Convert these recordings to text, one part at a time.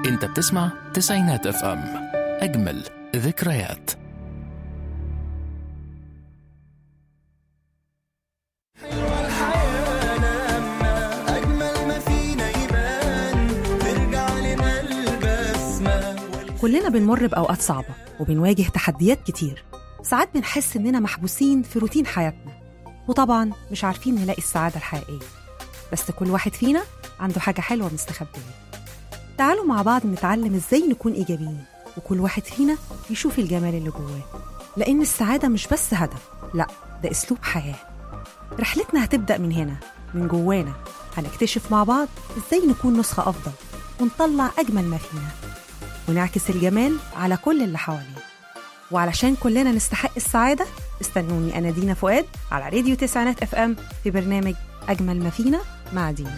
انت بتسمع تسعينات اف ام اجمل ذكريات حلوة الحياة لما أجمل ما فينا يبان ترجع لنا البسمة كلنا بنمر بأوقات صعبة وبنواجه تحديات كتير ساعات بنحس إننا محبوسين في روتين حياتنا وطبعا مش عارفين نلاقي السعادة الحقيقية بس كل واحد فينا عنده حاجة حلوة مستخبية تعالوا مع بعض نتعلم إزاي نكون إيجابيين وكل واحد فينا يشوف الجمال اللي جواه لأن السعادة مش بس هدف لا ده أسلوب حياة رحلتنا هتبدأ من هنا من جوانا هنكتشف مع بعض إزاي نكون نسخة أفضل ونطلع أجمل ما فينا ونعكس الجمال على كل اللي حوالينا وعلشان كلنا نستحق السعادة استنوني أنا دينا فؤاد على راديو تسعينات اف ام في برنامج أجمل ما فينا مع دينا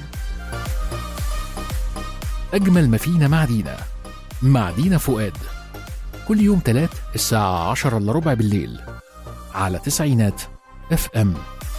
أجمل ما فينا مع دينا مع دينا فؤاد كل يوم تلات الساعة عشرة إلا ربع بالليل على تسعينات اف ام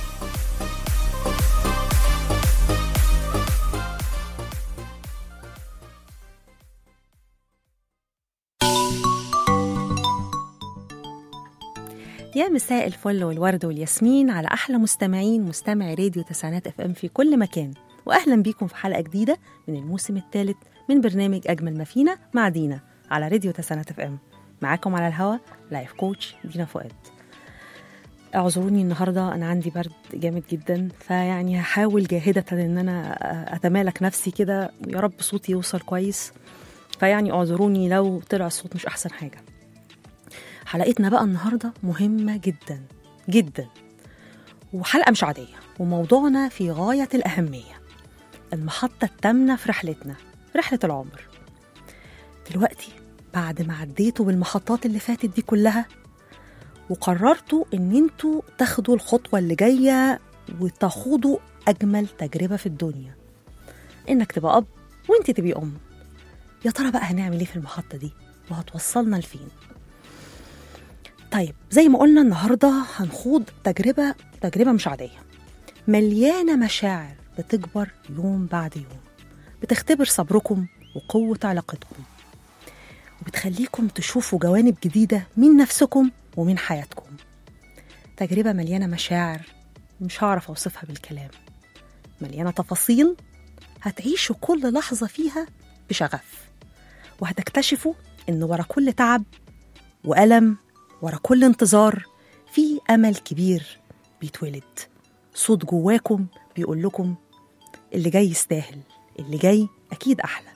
يا مساء الفل والورد والياسمين على أحلى مستمعين مستمعي راديو تسعينات اف ام في كل مكان وأهلا بيكم في حلقة جديدة من الموسم الثالث من برنامج أجمل ما فينا مع دينا على راديو تسعينات اف ام معاكم على الهوا لايف كوتش دينا فؤاد اعذروني النهارده انا عندي برد جامد جدا فيعني هحاول جاهده ان انا اتمالك نفسي كده يا رب صوتي يوصل كويس فيعني اعذروني لو طلع الصوت مش احسن حاجه حلقتنا بقى النهارده مهمه جدا جدا وحلقه مش عاديه وموضوعنا في غايه الاهميه المحطه الثامنه في رحلتنا رحله العمر دلوقتي بعد ما عديتوا بالمحطات اللي فاتت دي كلها وقررتوا ان انتوا تاخدوا الخطوه اللي جايه وتخوضوا اجمل تجربه في الدنيا انك تبقى اب وانت تبقي ام يا ترى بقى هنعمل ايه في المحطه دي وهتوصلنا لفين طيب زي ما قلنا النهارده هنخوض تجربه تجربه مش عاديه مليانه مشاعر بتكبر يوم بعد يوم بتختبر صبركم وقوه علاقتكم وبتخليكم تشوفوا جوانب جديده من نفسكم ومن حياتكم تجربه مليانه مشاعر مش هعرف اوصفها بالكلام مليانه تفاصيل هتعيشوا كل لحظه فيها بشغف وهتكتشفوا ان ورا كل تعب والم ورا كل انتظار في امل كبير بيتولد صوت جواكم بيقول لكم اللي جاي يستاهل اللي جاي اكيد احلى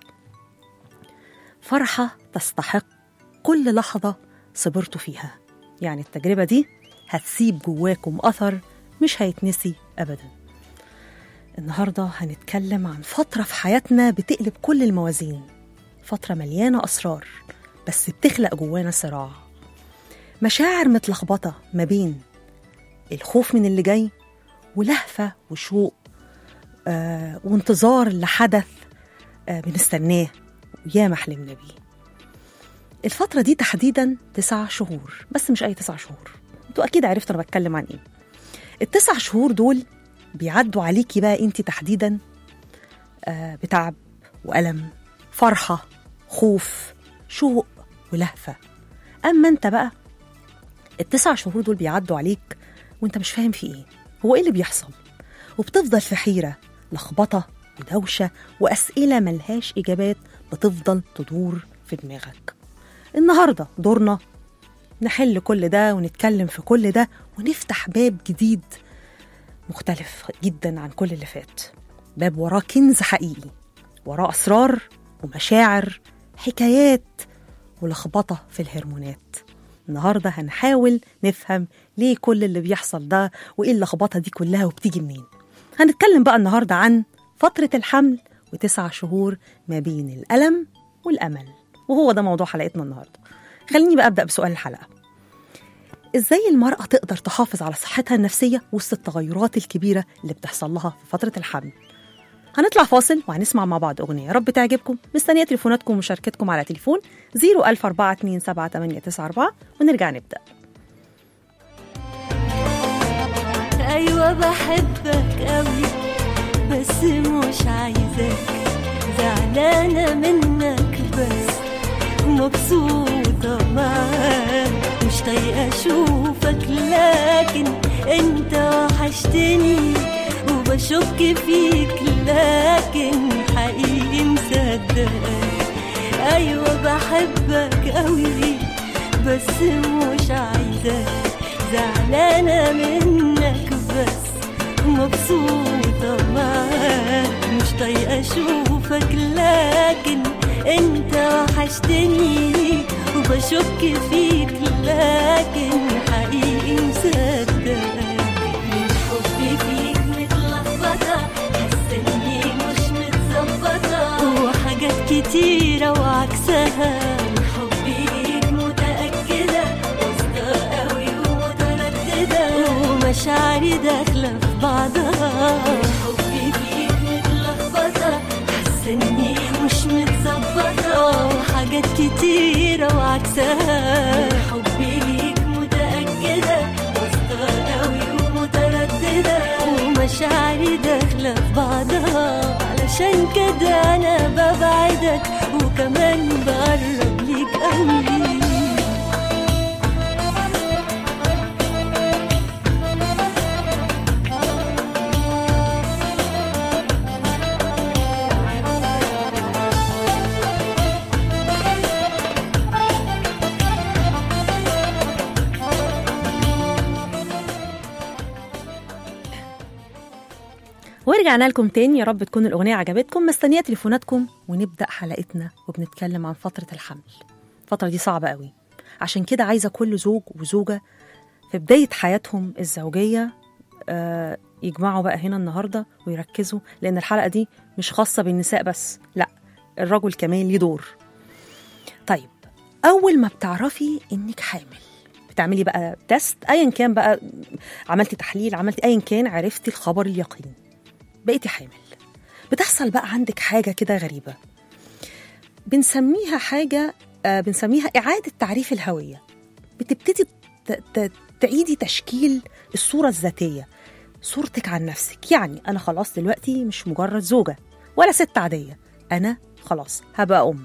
فرحه تستحق كل لحظه صبرتوا فيها يعني التجربه دي هتسيب جواكم اثر مش هيتنسي ابدا النهارده هنتكلم عن فتره في حياتنا بتقلب كل الموازين فتره مليانه اسرار بس بتخلق جوانا صراع مشاعر متلخبطة ما بين الخوف من اللي جاي ولهفة وشوق آه وانتظار لحدث آه بنستناه وياما حلمنا بيه الفترة دي تحديدا تسع شهور بس مش أي تسع شهور انتوا أكيد عرفتوا أنا بتكلم عن إيه التسع شهور دول بيعدوا عليكي بقى أنت تحديدا آه بتعب وألم فرحة خوف شوق ولهفة أما أنت بقى التسع شهور دول بيعدوا عليك وانت مش فاهم في ايه هو ايه اللي بيحصل وبتفضل في حيرة لخبطة ودوشة وأسئلة ملهاش إجابات بتفضل تدور في دماغك النهاردة دورنا نحل كل ده ونتكلم في كل ده ونفتح باب جديد مختلف جدا عن كل اللي فات باب وراه كنز حقيقي وراه أسرار ومشاعر حكايات ولخبطة في الهرمونات النهارده هنحاول نفهم ليه كل اللي بيحصل ده وايه اللخبطه دي كلها وبتيجي منين هنتكلم بقى النهارده عن فتره الحمل وتسع شهور ما بين الالم والامل وهو ده موضوع حلقتنا النهارده خليني بقى ابدا بسؤال الحلقه ازاي المراه تقدر تحافظ على صحتها النفسيه وسط التغيرات الكبيره اللي بتحصل لها في فتره الحمل هنطلع فاصل وهنسمع مع بعض أغنية يا رب تعجبكم مستنية تليفوناتكم ومشاركتكم على تليفون 004278994 ونرجع نبدأ ايوه بحبك قوي بس مش عايزاك زعلانه منك بس مبسوطة معاك مش طايقة أشوفك لكن أنت وحشتني وبشك فيك لكن حقيقي مصدقك أيوة بحبك أوي بس مش عايزاك زعلانة منك بس مبسوطة معاك مش طايقة أشوفك لكن أنت وحشتني وبشك فيك لكن حقيقي مصدقك من حبي فيك متلخبطة حاسة إني مش متظبطة وحاجات كتيرة وعكسها من حبي ليك متأكدة واثقة قوي ومترددة ومشاعري داخلة في بعضها حبي فيك متلخبطة حاسة إني مش متظبطة وحاجات كتيرة وعكسها حبي ليك متأكدة واثقة قوي ومترددة ومشاعري داخلة في بعضها علشان كده أنا ببعدك وكمان بقرب ليك قوي ورجعنا لكم تاني يا رب تكون الأغنية عجبتكم مستنية تليفوناتكم ونبدأ حلقتنا وبنتكلم عن فترة الحمل الفترة دي صعبة قوي عشان كده عايزة كل زوج وزوجة في بداية حياتهم الزوجية آه، يجمعوا بقى هنا النهاردة ويركزوا لأن الحلقة دي مش خاصة بالنساء بس لا الرجل كمان ليه دور طيب أول ما بتعرفي إنك حامل بتعملي بقى تيست أيا كان بقى عملتي تحليل عملتي أيا كان عرفتي الخبر اليقين بقيتي حامل بتحصل بقى عندك حاجة كده غريبة بنسميها حاجة آه، بنسميها إعادة تعريف الهوية بتبتدي ت- ت- تعيدي تشكيل الصورة الذاتية صورتك عن نفسك يعني أنا خلاص دلوقتي مش مجرد زوجة ولا ست عادية أنا خلاص هبقى أم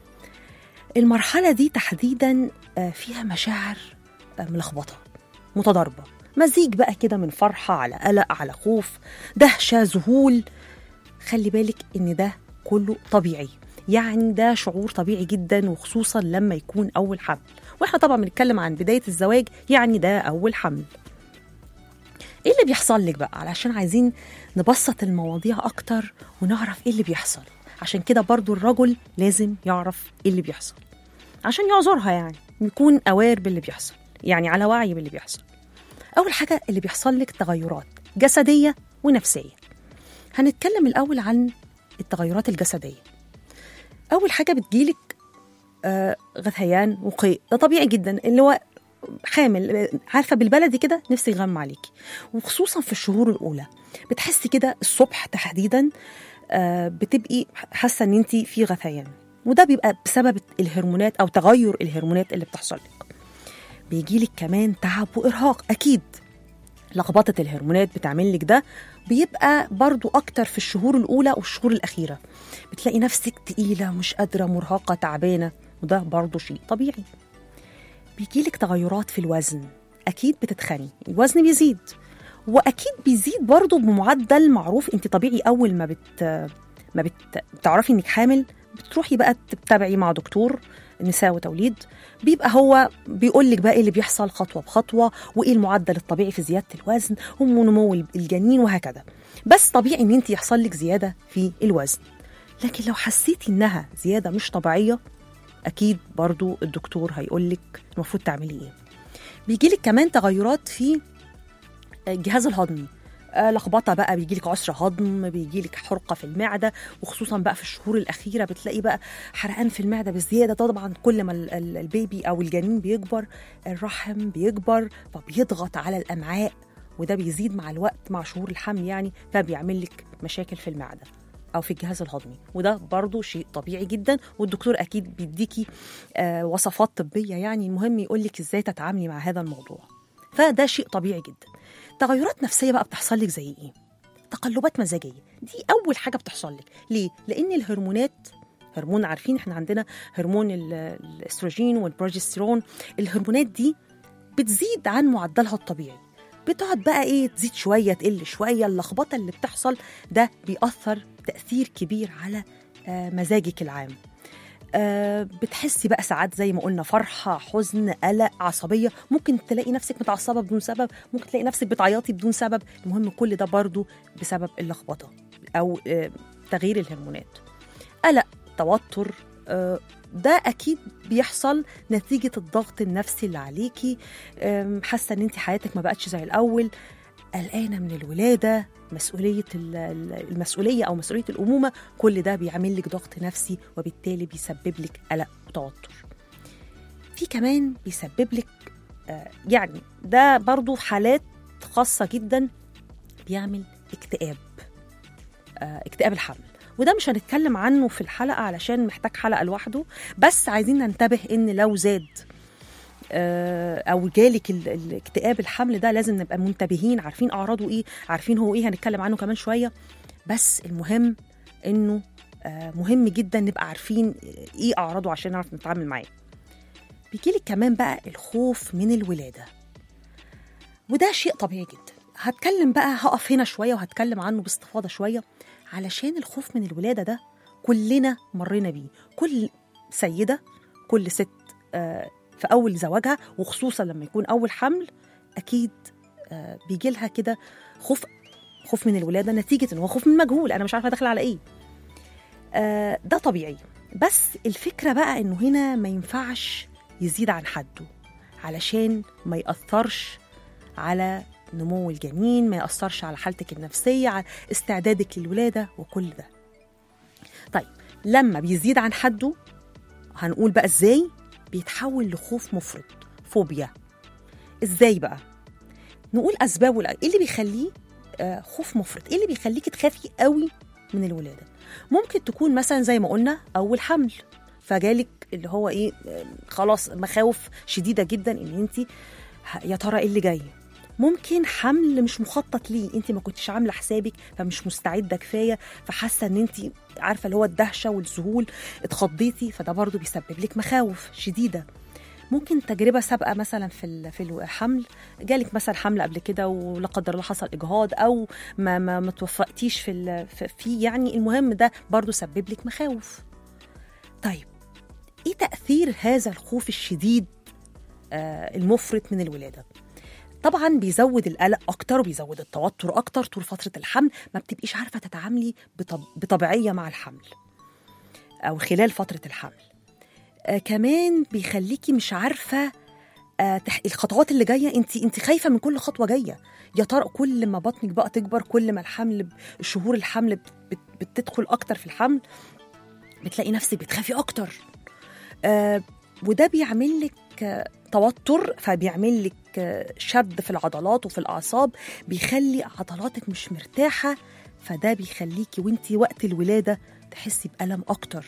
المرحلة دي تحديدا آه، فيها مشاعر آه، ملخبطة متضاربة مزيج بقى كده من فرحة على قلق على خوف دهشة ذهول خلي بالك إن ده كله طبيعي يعني ده شعور طبيعي جدا وخصوصا لما يكون أول حمل واحنا طبعا بنتكلم عن بداية الزواج يعني ده أول حمل ايه اللي بيحصل لك بقى علشان عايزين نبسط المواضيع اكتر ونعرف ايه اللي بيحصل عشان كده برضو الرجل لازم يعرف ايه اللي بيحصل عشان يعذرها يعني يكون اوير باللي بيحصل يعني على وعي باللي بيحصل اول حاجه اللي بيحصل لك تغيرات جسديه ونفسيه هنتكلم الاول عن التغيرات الجسديه اول حاجه بتجيلك آه غثيان وقيء ده طبيعي جدا اللي هو حامل آه، عارفه بالبلدي كده نفسي يغمى عليكي وخصوصا في الشهور الاولى بتحسي كده الصبح تحديدا آه، بتبقي حاسه ان انت في غثيان وده بيبقى بسبب الهرمونات او تغير الهرمونات اللي بتحصل لك بيجيلك كمان تعب وارهاق اكيد لخبطه الهرمونات بتعمل لك ده بيبقى برضو اكتر في الشهور الاولى والشهور الاخيره بتلاقي نفسك تقيله مش قادره مرهقه تعبانه وده برضو شيء طبيعي بيجيلك تغيرات في الوزن اكيد بتتخني الوزن بيزيد واكيد بيزيد برضه بمعدل معروف انت طبيعي اول ما بت ما بت... بتعرفي انك حامل بتروحي بقى تتابعي مع دكتور نساء وتوليد بيبقى هو بيقول لك بقى ايه اللي بيحصل خطوه بخطوه وايه المعدل الطبيعي في زياده الوزن ونمو الجنين وهكذا بس طبيعي ان انت يحصل لك زياده في الوزن لكن لو حسيتي انها زياده مش طبيعيه اكيد برضو الدكتور هيقول لك المفروض تعملي ايه بيجيلك كمان تغيرات في الجهاز الهضمي آه، لخبطه بقى بيجيلك عسر هضم بيجيلك حرقه في المعده وخصوصا بقى في الشهور الاخيره بتلاقي بقى حرقان في المعده بزياده طبعا كل ما ال- ال- البيبي او الجنين بيكبر الرحم بيكبر فبيضغط على الامعاء وده بيزيد مع الوقت مع شهور الحمل يعني فبيعمل لك مشاكل في المعده او في الجهاز الهضمي وده برضو شيء طبيعي جدا والدكتور اكيد بيديكي آه وصفات طبيه يعني المهم يقول لك ازاي تتعاملي مع هذا الموضوع فده شيء طبيعي جدا تغيرات نفسيه بقى بتحصل لك زي ايه تقلبات مزاجيه دي اول حاجه بتحصل لك ليه لان الهرمونات هرمون عارفين احنا عندنا هرمون ال- الاستروجين والبروجستيرون الهرمونات دي بتزيد عن معدلها الطبيعي بتقعد بقى ايه تزيد شويه تقل شويه اللخبطه اللي بتحصل ده بيأثر تأثير كبير على آه، مزاجك العام آه، بتحسي بقى ساعات زي ما قلنا فرحة حزن قلق عصبية ممكن تلاقي نفسك متعصبة بدون سبب ممكن تلاقي نفسك بتعيطي بدون سبب المهم كل ده برضو بسبب اللخبطة أو آه، تغيير الهرمونات قلق توتر آه، ده أكيد بيحصل نتيجة الضغط النفسي اللي عليكي آم، حاسة إن أنت حياتك ما بقتش زي الأول قلقانة من الولادة مسؤولية ال- ال- المسؤولية أو مسؤولية الأمومة كل ده بيعمل لك ضغط نفسي وبالتالي بيسبب لك قلق وتوتر في كمان بيسبب لك آه، يعني ده برضو في حالات خاصة جدا بيعمل اكتئاب آه، اكتئاب الحمل وده مش هنتكلم عنه في الحلقة علشان محتاج حلقة لوحده بس عايزين ننتبه إن لو زاد آه، او جالك ال- الاكتئاب الحمل ده لازم نبقى منتبهين عارفين اعراضه ايه عارفين هو ايه هنتكلم عنه كمان شويه بس المهم انه آه، مهم جدا نبقى عارفين ايه اعراضه عشان نعرف نتعامل معاه بيجيلك كمان بقى الخوف من الولاده وده شيء طبيعي جدا هتكلم بقى هقف هنا شويه وهتكلم عنه باستفاضه شويه علشان الخوف من الولاده ده كلنا مرينا بيه كل سيده كل ست آه، في اول زواجها وخصوصا لما يكون اول حمل اكيد آه، بيجي لها كده خوف خوف من الولاده نتيجه ان هو خوف من مجهول انا مش عارفه داخله على ايه آه، ده طبيعي بس الفكره بقى انه هنا ما ينفعش يزيد عن حده علشان ما ياثرش على نمو الجنين ما ياثرش على حالتك النفسيه على استعدادك للولاده وكل ده طيب لما بيزيد عن حده هنقول بقى ازاي بيتحول لخوف مفرط فوبيا ازاي بقى نقول اسبابه الأول. ايه اللي بيخليه آه، خوف مفرط ايه اللي بيخليكي تخافي قوي من الولاده ممكن تكون مثلا زي ما قلنا اول حمل فجالك اللي هو ايه آه، خلاص مخاوف شديده جدا ان انت يا ترى ايه اللي جاي ممكن حمل مش مخطط ليه انت ما كنتش عامله حسابك فمش مستعده كفايه فحاسه ان انت عارفه اللي هو الدهشه والذهول اتخضيتي فده برضو بيسبب لك مخاوف شديده ممكن تجربه سابقه مثلا في ال- في الحمل جالك مثلا حمل قبل كده ولا قدر الله حصل اجهاض او ما ما, ما توفقتيش في ال- في- فيه يعني المهم ده برضو سبب لك مخاوف طيب ايه تاثير هذا الخوف الشديد آه المفرط من الولاده طبعا بيزود القلق اكتر وبيزود التوتر اكتر طول فتره الحمل ما بتبقيش عارفه تتعاملي بطب... بطبيعيه مع الحمل او خلال فتره الحمل آه كمان بيخليكي مش عارفه آه تح... الخطوات اللي جايه انت انت خايفه من كل خطوه جايه يا ترى كل ما بطنك بقى تكبر كل ما الحمل ب- شهور الحمل بت... بت... بتدخل اكتر في الحمل بتلاقي نفسك بتخافي اكتر آه وده بيعمل لك آه توتر فبيعمل لك آه، شد في العضلات وفي الاعصاب بيخلي عضلاتك مش مرتاحه فده بيخليكي وانتي وقت الولاده تحسي بالم اكتر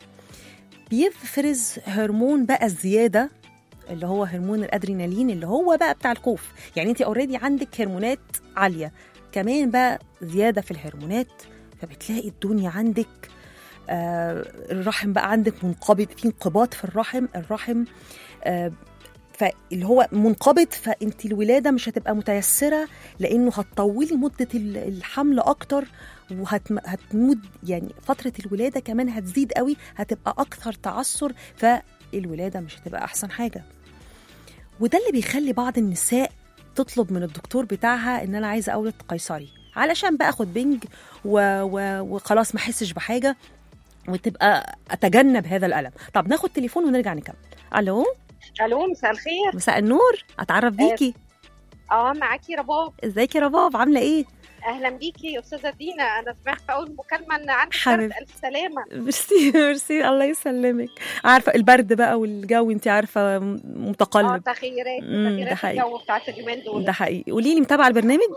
بيفرز هرمون بقى الزياده اللي هو هرمون الادرينالين اللي هو بقى بتاع الخوف يعني انت اوريدي عندك هرمونات عاليه كمان بقى زياده في الهرمونات فبتلاقي الدنيا عندك آه الرحم بقى عندك منقبض في انقباض في الرحم الرحم آه فاللي هو منقبض فانت الولاده مش هتبقى متيسره لانه هتطولي مده ال- الحمل اكتر وهتمد يعني فتره الولاده كمان هتزيد قوي هتبقى اكثر تعثر فالولاده مش هتبقى احسن حاجه وده اللي بيخلي بعض النساء تطلب من الدكتور بتاعها ان انا عايزه اولد قيصري علشان بقى اخد بنج و... و... وخلاص ما احسش بحاجه وتبقى اتجنب هذا الالم طب ناخد تليفون ونرجع نكمل الو الو مساء الخير مساء النور اتعرف بيكي اه معاكي رباب ازيك يا رباب عامله ايه اهلا بيكي يا استاذه دينا انا سمعت في اول مكالمه ان عندك حبيبتي. برد الف سلامه ميرسي ميرسي الله يسلمك عارفه البرد بقى والجو انت عارفه م- اه متقلب تغييرات مم، ده تغييرات حقيقي. الجو بتاعت اليومين دول ده حقيقي قولي لي متابعه البرنامج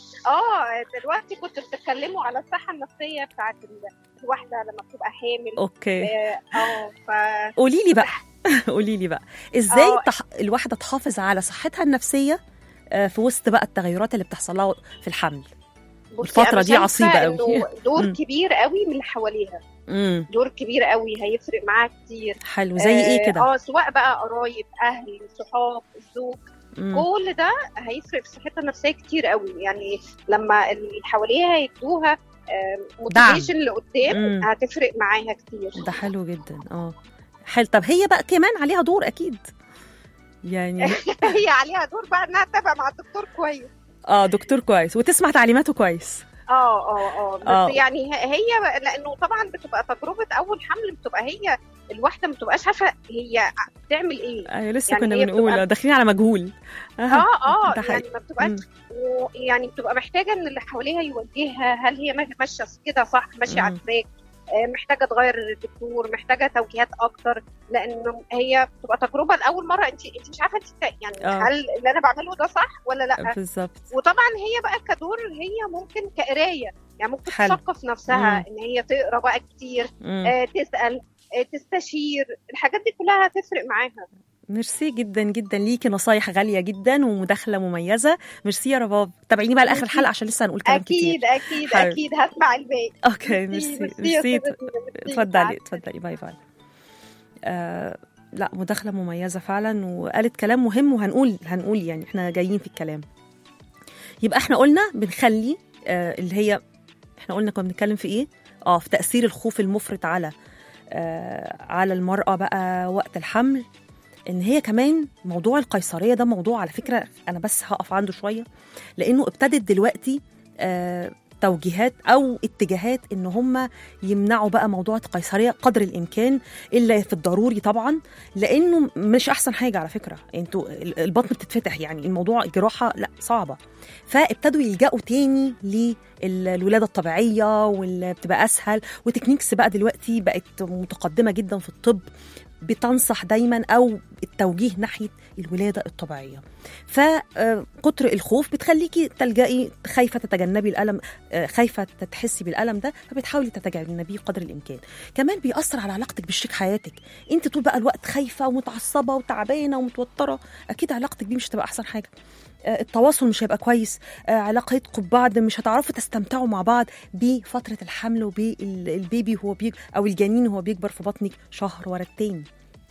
اه دلوقتي كنت بتتكلموا على الصحه النفسيه بتاعت ال- الواحده لما بتبقى حامل اوكي اه آه، ف قولي لي بقى قولي لي بقى ازاي آه. تح... الواحده تحافظ على صحتها النفسيه آه، في وسط بقى التغيرات اللي بتحصل لها في الحمل بصي الفترة أنا دي شايفة عصيبة قوي. إنه دور مم. كبير قوي من اللي حواليها امم دور كبير قوي هيفرق معاها كتير حلو زي ايه كده اه سواء بقى قرايب اهل صحاب الزوج مم. كل ده هيفرق في صحتها النفسيه كتير قوي يعني لما اللي حواليها يدوها موتيفيشن لقدام مم. هتفرق معاها كتير ده حلو جدا اه حلو طب هي بقى كمان عليها دور اكيد يعني هي عليها دور بقى انها تتابع مع الدكتور كويس اه دكتور كويس وتسمع تعليماته كويس اه اه اه بس آه. يعني ه- هي لانه طبعا بتبقى تجربه اول حمل بتبقى هي الواحده ما بتبقاش عارفه هي بتعمل ايه ايوه لسه يعني كنا هي بنقول بتبقى- داخلين على مجهول اه اه ده يعني حقيقي. ما بتبقاش مم. و- يعني بتبقى محتاجه ان اللي حواليها يوجهها هل هي ما- ماشيه كده صح ماشيه مم. على التراك آه، محتاجه تغير الدكتور محتاجه توجيهات اكتر لان هي بتبقى تجربه لاول مره انت انت مش عارفه انت بتا- يعني آه. هل اللي انا بعمله ده صح ولا لا بالظبط وطبعا هي بقى كدور هي ممكن كقرايه يعني ممكن حلو. تثقف نفسها مم. ان هي تقرا بقى كتير مم. آه، تسال آه، تستشير الحاجات دي كلها هتفرق معاها ميرسي جدا جدا ليكي نصايح غاليه جدا ومداخله مميزه ميرسي يا رباب تابعيني بقى لاخر ميرسي. الحلقه عشان لسه هنقول كلام كتير اكيد اكيد حلو. اكيد هسمع الباقي اوكي ميرسي ميرسي يا ميرسي أستاذة دينا، ميرسي. اتفضلي مع اتفضلي باي باي آه لا مداخله مميزه فعلا وقالت كلام مهم وهنقول هنقول يعني احنا جايين في الكلام يبقى احنا قلنا بنخلي آه اللي هي احنا قلنا كنا بنتكلم في ايه اه في تاثير الخوف المفرط على آه على المراه بقى وقت الحمل ان هي كمان موضوع القيصريه ده موضوع على فكره انا بس هقف عنده شويه لانه ابتدت دلوقتي آه توجيهات او اتجاهات ان هم يمنعوا بقى موضوع القيصريه قدر الامكان الا في الضروري طبعا لانه مش احسن حاجه على فكره انتوا ال- البطن بتتفتح يعني الموضوع الجراحه لا صعبه فابتدوا يلجأوا تاني للولاده الطبيعيه واللي بتبقى اسهل وتكنيكس بقى دلوقتي بقت متقدمه جدا في الطب بتنصح دايما او التوجيه ناحيه الولاده الطبيعيه فكتر الخوف بتخليكي تلجئي خايفه تتجنبي الالم آه، خايفه تحسي بالالم ده فبتحاولي تتجنبيه قدر الامكان كمان بيأثر على علاقتك بشريك حياتك انت طول بقى الوقت خايفه ومتعصبه وتعبانه ومتوتره اكيد علاقتك بيه مش هتبقى احسن حاجه آه، التواصل مش هيبقى كويس آه، علاقتكم ببعض مش هتعرفوا تستمتعوا مع بعض بفتره الحمل وبالبيبي هو بيك او الجنين هو بيكبر في بطنك شهر ورا التاني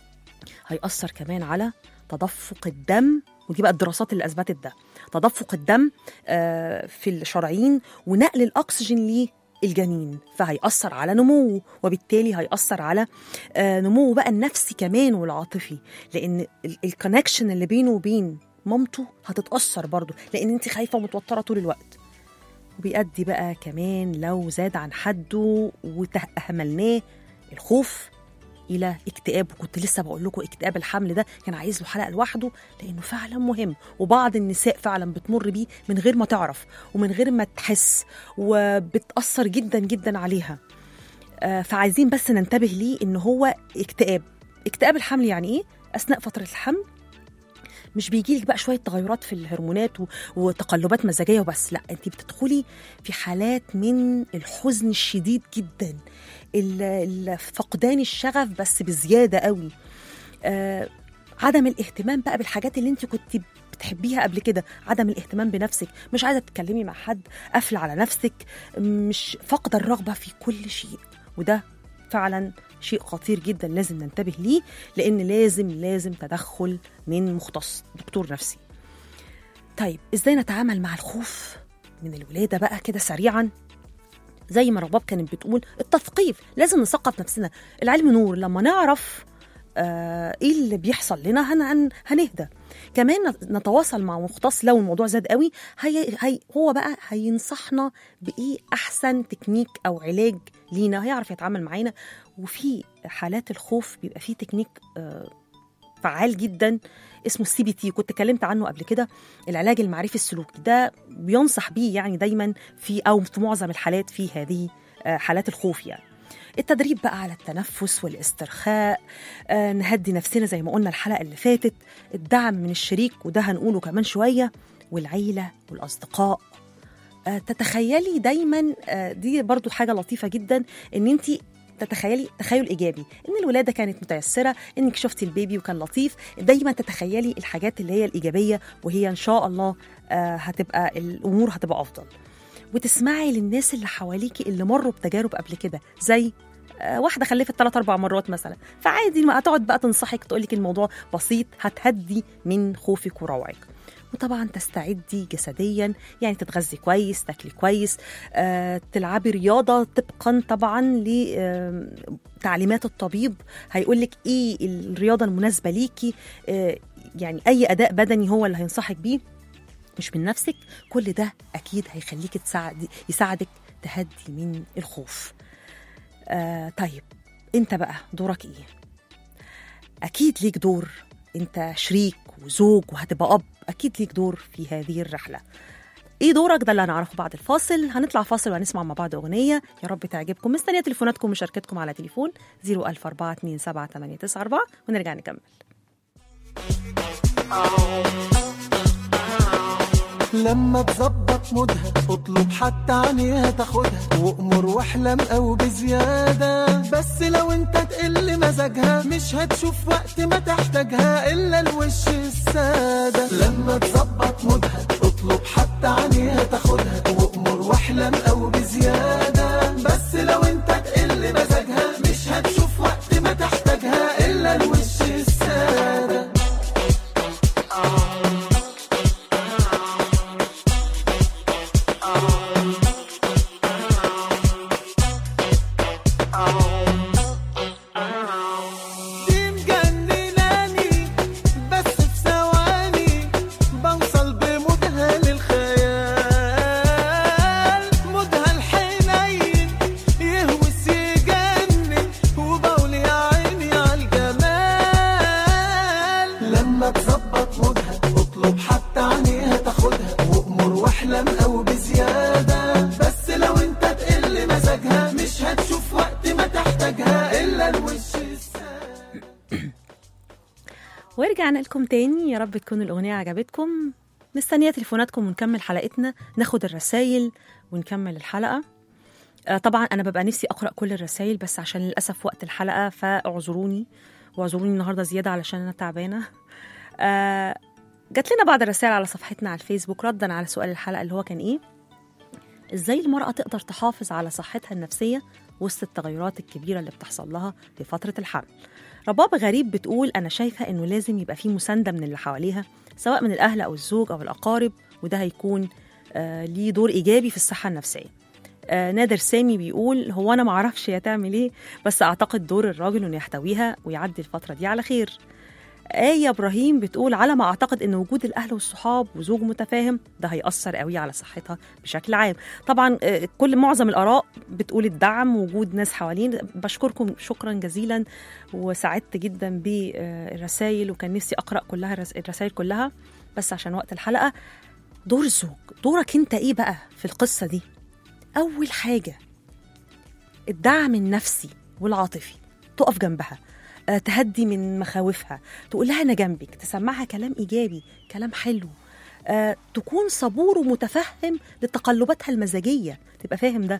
هيأثر كمان على تدفق الدم ودي بقى الدراسات اللي اثبتت ده تدفق الدم آه، في الشرايين ونقل الاكسجين للجنين فهيأثر على نموه وبالتالي هيأثر على آه، نموه بقى النفسي كمان والعاطفي لان الكونكشن اللي بينه وبين مامته هتتأثر برضه لان انت خايفه ومتوتره طول الوقت وبيؤدي بقى كمان لو زاد عن حده وتأهملناه الخوف الى اكتئاب وكنت لسه بقول لكم اكتئاب الحمل ده كان عايز له حلقه لوحده لانه فعلا مهم وبعض النساء فعلا بتمر بيه من غير ما تعرف ومن غير ما تحس وبتاثر جدا جدا عليها آه، فعايزين بس ننتبه ليه ان هو اكتئاب اكتئاب الحمل يعني ايه اثناء فتره الحمل مش بيجي لك بقى شويه تغيرات في الهرمونات و- وتقلبات مزاجيه وبس لا انت بتدخلي في حالات من الحزن الشديد جدا ال- ال- فقدان الشغف بس بزياده قوي آه عدم الاهتمام بقى بالحاجات اللي انت كنت بتحبيها قبل كده عدم الاهتمام بنفسك مش عايزه تتكلمي مع حد قافله على نفسك مش فاقده الرغبه في كل شيء وده فعلا شيء خطير جدا لازم ننتبه ليه لان لازم لازم تدخل من مختص دكتور نفسي طيب ازاي نتعامل مع الخوف من الولاده بقى كده سريعا زي ما رباب كانت بتقول التثقيف لازم نثقف نفسنا العلم نور لما نعرف آه ايه اللي بيحصل لنا هن هن هنهدى كمان نت- نتواصل مع مختص لو الموضوع زاد قوي هي هي هو بقى هينصحنا بايه احسن تكنيك او علاج لينا هيعرف يتعامل معانا وفي حالات الخوف بيبقى فيه تكنيك آه فعال جدا اسمه السي بي تي كنت اتكلمت عنه قبل كده العلاج المعرفي السلوكي ده بينصح بيه يعني دايما في او في معظم الحالات في هذه آه، حالات الخوف يعني التدريب بقى على التنفس والاسترخاء آه، نهدي نفسنا زي ما قلنا الحلقه اللي فاتت الدعم من الشريك وده هنقوله كمان شويه والعيله والاصدقاء آه، تتخيلي دايما آه، دي برضو حاجه لطيفه جدا ان انت تتخيلي تخيل ايجابي ان الولاده كانت متيسره انك شفتي البيبي وكان لطيف دايما تتخيلي الحاجات اللي هي الايجابيه وهي ان شاء الله آه، هتبقى الامور هتبقى افضل وتسمعي للناس اللي حواليكي اللي مروا بتجارب قبل كده زي آه، واحده خلفت ثلاث اربع مرات مثلا فعادي ما هتقعد بقى تنصحك تقول لك الموضوع بسيط هتهدي من خوفك وروعك وطبعا تستعدي جسديا يعني تتغذي كويس تاكلي كويس آه، تلعبي رياضه طبقا طبعا لتعليمات الطبيب هيقول لك ايه الرياضه المناسبه ليكي آه، يعني اي اداء بدني هو اللي هينصحك بيه مش من نفسك كل ده اكيد هيخليك تساعد يساعدك تهدي من الخوف آه طيب انت بقى دورك ايه اكيد ليك دور انت شريك وزوج وهتبقى اب اكيد ليك دور في هذه الرحله ايه دورك ده اللي هنعرفه بعد الفاصل هنطلع فاصل وهنسمع مع بعض اغنيه يا رب تعجبكم مستنيه تليفوناتكم ومشاركتكم على تليفون 004278994 ونرجع نكمل لما تظبط مودها اطلب حتى عينيها تاخدها وامر واحلم او بزيادة بس لو انت تقل مزاجها مش هتشوف وقت ما تحتاجها الا الوش السادة لما تظبط مودها اطلب حتى عينيها تاخدها وامر واحلم او بزيادة بس لو انت تقل مزاجها مش هتشوف وقت ما تحتاجها الا الوش السادة دي مجنناني بس في ثواني بوصل بمودها للخيال مودها الحنين يهوس يجنن وبقول يا عيني عالجمال لما تظبط مودها اطلب حتى عينيها تاخدها وامر واحلم او بزيادة بس لو انت تقل مزاجها مش هتشوف وقت ما تحتاجها الا الوش الساد ورجعنا لكم تاني يا رب تكون الأغنية عجبتكم مستنية تليفوناتكم ونكمل حلقتنا ناخد الرسايل ونكمل الحلقة آه، طبعا أنا ببقى نفسي أقرأ كل الرسايل بس عشان للأسف وقت الحلقة فاعذروني واعذروني النهاردة زيادة علشان أنا تعبانة آه، جات لنا بعض الرسائل على صفحتنا على الفيسبوك ردا على سؤال الحلقة اللي هو كان إيه إزاي المرأة تقدر تحافظ على صحتها النفسية وسط التغيرات الكبيرة اللي بتحصل لها في فترة الحمل رباب غريب بتقول أنا شايفة إنه لازم يبقى في مساندة من اللي حواليها سواء من الأهل أو الزوج أو الأقارب وده هيكون آه ليه دور إيجابي في الصحة النفسية آه نادر سامي بيقول هو أنا معرفش هي تعمل إيه بس أعتقد دور الراجل إنه يحتويها ويعدي الفترة دي على خير آية إبراهيم بتقول على ما أعتقد إن وجود الأهل والصحاب وزوج متفاهم ده هيأثر قوي على صحتها بشكل عام طبعا آه، كل معظم الآراء بتقول الدعم وجود ناس حوالين بشكركم شكرا جزيلا وسعدت جدا بالرسائل وكان نفسي أقرأ كلها الرس- الرسائل كلها بس عشان وقت الحلقة دور الزوج دورك انت ايه بقى في القصة دي أول حاجة الدعم النفسي والعاطفي تقف جنبها آه، تهدي من مخاوفها تقول لها انا جنبك تسمعها كلام ايجابي كلام حلو آه، تكون صبور ومتفهم لتقلباتها المزاجيه تبقى فاهم ده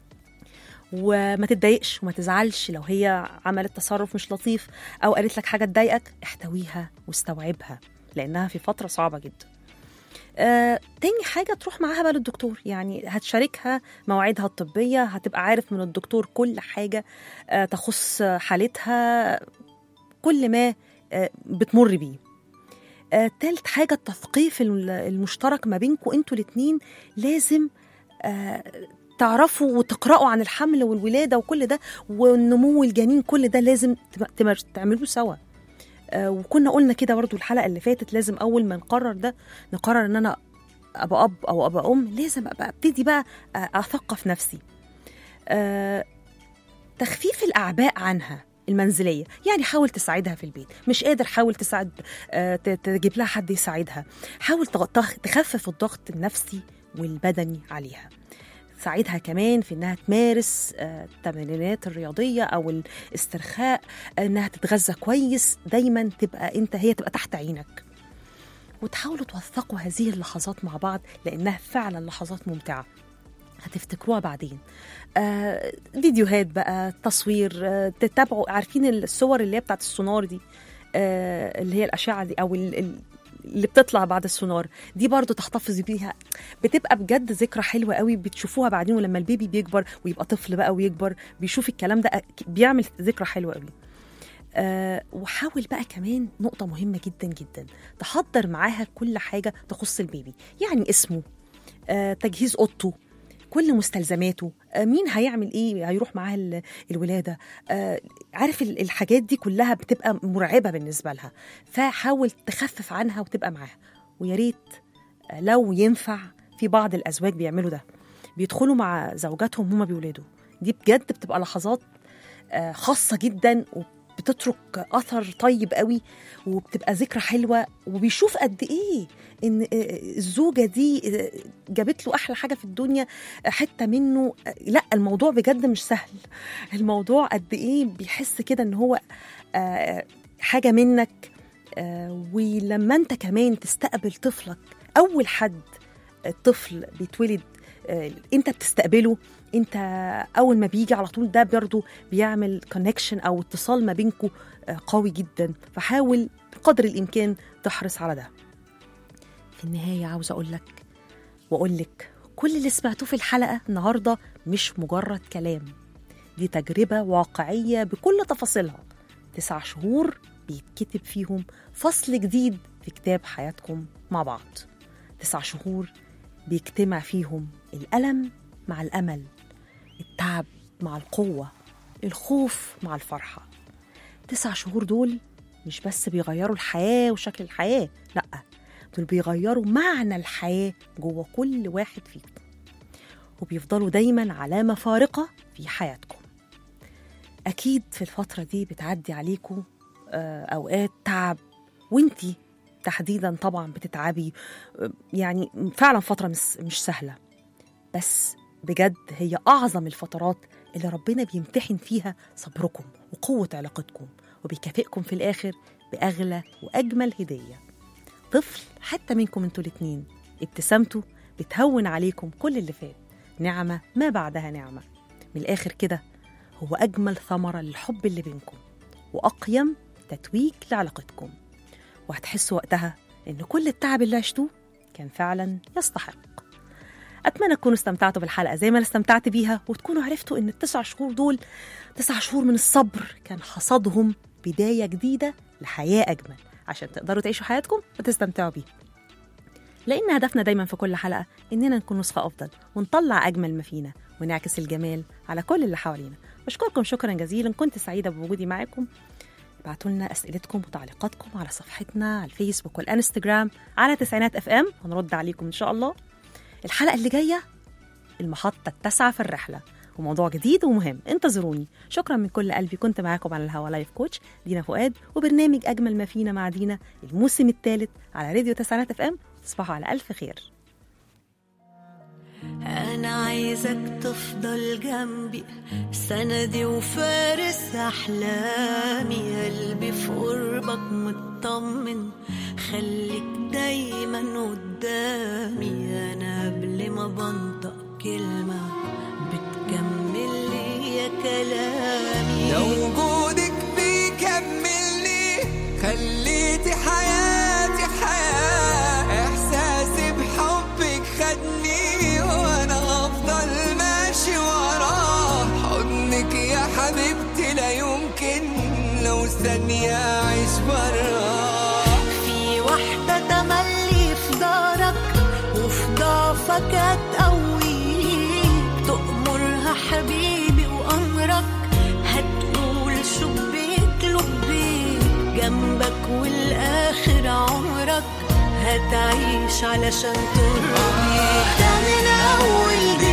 وما تتضايقش وما تزعلش لو هي عملت تصرف مش لطيف او قالت لك حاجه تضايقك احتويها واستوعبها لانها في فتره صعبه جدا آه، تاني حاجة تروح معاها بقى للدكتور يعني هتشاركها مواعيدها الطبية هتبقى عارف من الدكتور كل حاجة آه، تخص حالتها كل ما آه، بتمر بيه آه، تالت حاجة التثقيف الم- المشترك ما بينكم انتوا الاتنين لازم آه، تعرفوا وتقرأوا عن الحمل والولادة وكل ده والنمو الجنين كل ده لازم تم- تمر- تعملوه سوا آه، وكنا قلنا كده برضو الحلقة اللي فاتت لازم أول ما نقرر ده نقرر إن أنا أبقى أب أو أبقى أم لازم أبقى أبتدي بقى آه، أثقف نفسي آه، تخفيف الأعباء عنها المنزلية يعني حاول تساعدها في البيت مش قادر حاول تساعد آه، ت- تجيب لها حد يساعدها حاول تغ- تخ- تخفف الضغط النفسي والبدني عليها ساعدها كمان في انها تمارس آه، التمرينات الرياضيه او الاسترخاء انها تتغذى كويس دايما تبقى انت هي تبقى تحت عينك وتحاولوا توثقوا هذه اللحظات مع بعض لانها فعلا لحظات ممتعه هتفتكروها بعدين آه فيديوهات بقى تصوير آه تتابعوا عارفين الصور اللي هي بتاعت السونار دي آه اللي هي الاشعه دي او ال- ال- اللي بتطلع بعد السونار دي برضو تحتفظي بيها بتبقى بجد ذكرى حلوه قوي بتشوفوها بعدين ولما البيبي بيكبر ويبقى طفل بقى ويكبر بيشوف الكلام ده بيعمل ذكرى حلوه قوي أه وحاول بقى كمان نقطة مهمة جدا جدا تحضر معاها كل حاجة تخص البيبي يعني اسمه أه تجهيز أوضته كل مستلزماته آه، مين هيعمل ايه هيروح معاه ال- الولاده آه، عارف ال- الحاجات دي كلها بتبقى مرعبه بالنسبه لها فحاول تخفف عنها وتبقى معاها ويا ريت آه، لو ينفع في بعض الازواج بيعملوا ده بيدخلوا مع زوجاتهم هما بيولدوا دي بجد بتبقى لحظات آه، خاصه جدا وبتترك اثر طيب قوي وبتبقى ذكرى حلوه وبيشوف قد ايه ان آه، الزوجه دي آه، جابت له احلى حاجه في الدنيا حته منه لا الموضوع بجد مش سهل الموضوع قد ايه بيحس كده ان هو آه، حاجه منك آه، ولما انت كمان تستقبل طفلك اول حد الطفل بيتولد آه، انت بتستقبله انت اول ما بيجي على طول ده برضه بيعمل كونكشن او اتصال ما بينكم قوي جدا فحاول بقدر الامكان تحرص على ده في النهايه عاوزه اقول لك واقول لك كل اللي سمعتوه في الحلقه النهارده مش مجرد كلام دي تجربه واقعيه بكل تفاصيلها تسع شهور بيتكتب فيهم فصل جديد في كتاب حياتكم مع بعض تسع شهور بيجتمع فيهم الألم مع الأمل التعب مع القوة الخوف مع الفرحة تسع شهور دول مش بس بيغيروا الحياة وشكل الحياة لأ دول بيغيروا معنى الحياة جوه كل واحد فيكم وبيفضلوا دايما علامة فارقة في حياتكم أكيد في الفترة دي بتعدي عليكم آه، أوقات تعب وانتي تحديدا طبعا بتتعبي آه، يعني فعلا فترة مش, مش سهلة بس بجد هي أعظم الفترات اللي ربنا بيمتحن فيها صبركم وقوة علاقتكم وبيكافئكم في الآخر بأغلى وأجمل هدية طفل حتى منكم انتوا الاتنين ابتسامته بتهون عليكم كل اللي فات نعمة ما بعدها نعمة من الآخر كده هو أجمل ثمرة للحب اللي بينكم وأقيم تتويج لعلاقتكم وهتحسوا وقتها إن كل التعب اللي عشتوه كان فعلا يستحق أتمنى تكونوا استمتعتوا بالحلقة زي ما أنا استمتعت بيها وتكونوا عرفتوا إن التسع شهور دول تسع شهور من الصبر كان حصادهم بداية جديدة لحياة أجمل عشان تقدروا تعيشوا حياتكم وتستمتعوا بيها لأن هدفنا دايما في كل حلقة إننا نكون نسخة أفضل ونطلع أجمل ما فينا ونعكس الجمال على كل اللي حوالينا بشكركم شكرا جزيلا كنت سعيدة بوجودي معاكم ابعتوا لنا أسئلتكم وتعليقاتكم على صفحتنا على الفيسبوك والانستجرام على تسعينات اف ام هنرد عليكم إن شاء الله الحلقة اللي جاية المحطة التاسعة في الرحلة وموضوع جديد ومهم انتظروني شكرا من كل قلبي كنت معاكم على الهوا لايف كوتش دينا فؤاد وبرنامج أجمل ما فينا مع دينا الموسم الثالث على راديو تسعينات اف ام تصبحوا على ألف خير أنا عايزك تفضل جنبي سندي وفارس أحلامي قلبي في قربك مطمن خليك دايما قدامي أنا قبل ما بنطق كلمة بتكمل لي يا كلامي لو وجودك بيكملني خليتي حياتي حياة إحساسي بحبك خدني وأنا هفضل ماشي وراه حضنك يا حبيبتي لا يمكن لو ثانية أعيش براه في واحدة تملي في دارك وفي ضعفك هتقويك تأمرها حبيبي وأمرك هتقول شبيك لبيك جنبك والآخر عمرك هتعيش علشان ترضيك ده من أول